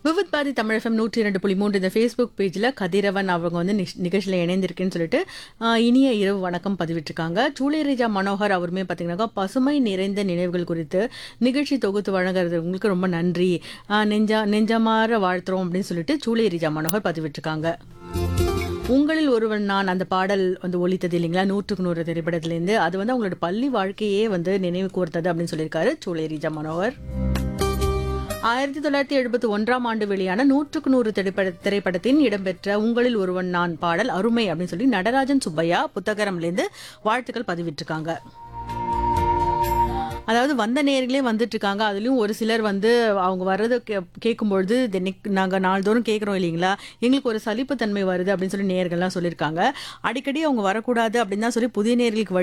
விவித் பாதி தமிழ் எஃப்எம் நூற்றி இரண்டு புள்ளி மூன்று இந்த ஃபேஸ்புக் பேஜில் கதிரவன் அவங்க வந்து நிஷ்- நிகழ்ச்சியில் இணைந்திருக்கேன்னு சொல்லிட்டு ஆஹ், இனிய இரவு வணக்கம் பதிவிட்டிருக்காங்க சூளேரிஜா மனோகர் அவருமே பார்த்தீங்கன்னாக்கா பசுமை நிறைந்த நினைவுகள் குறித்து நிகழ்ச்சி தொகுத்து வழங்குறது உங்களுக்கு ரொம்ப நன்றி ஆஹ், நெஞ்சா நெஞ்சமாற வாழ்த்துறோம் அப்படின்னு சொல்லிட்டு சூளேரிஜா மனோகர் பதிவிட்டிருக்காங்க உங்களில் ஒருவன் நான் அந்த பாடல் வந்து ஒலித்தது இல்லைங்களா நூற்றுக்கு நூறு திரைப்படத்திலேருந்து அது வந்து அவங்களோட பள்ளி வாழ்க்கையே வந்து நினைவு கூர்த்தது அப்படின்னு சொல்லியிருக்காரு சூளேரிஜா மனோகர் ஆயிரத்தி தொள்ளாயிரத்தி எழுபத்தி ஒன்றாம் ஆண்டு வெளியான நூற்றுக்கு நூறு திரைப்பட திரைப்படத்தின் இடம்பெற்ற உங்களில் ஒருவன் நான் பாடல் அருமை அப்படின்னு சொல்லி நடராஜன் சுப்பையா புத்தகரம்லேருந்து வாழ்த்துக்கள் பதிவிட்டிருக்காங்க அதாவது வந்த நேர்களே வந்துட்டு இருக்காங்க அதுலயும் ஒரு சிலர் வந்து அவங்க வர்றதை கே- கேட்கும்பொழுது தினைக்கு நாங்க நாள்தோறும் கேட்குறோம் இல்லைங்களா எங்களுக்கு ஒரு சலிப்புத்தன்மை வருது அப்படின்னு சொல்லி நேர்கள்லாம் சொல்லியிருக்காங்க அடிக்கடி அவங்க வரக்கூடாது அப்படின்னு தான் சொல்லி புதிய நேர்களுக்கு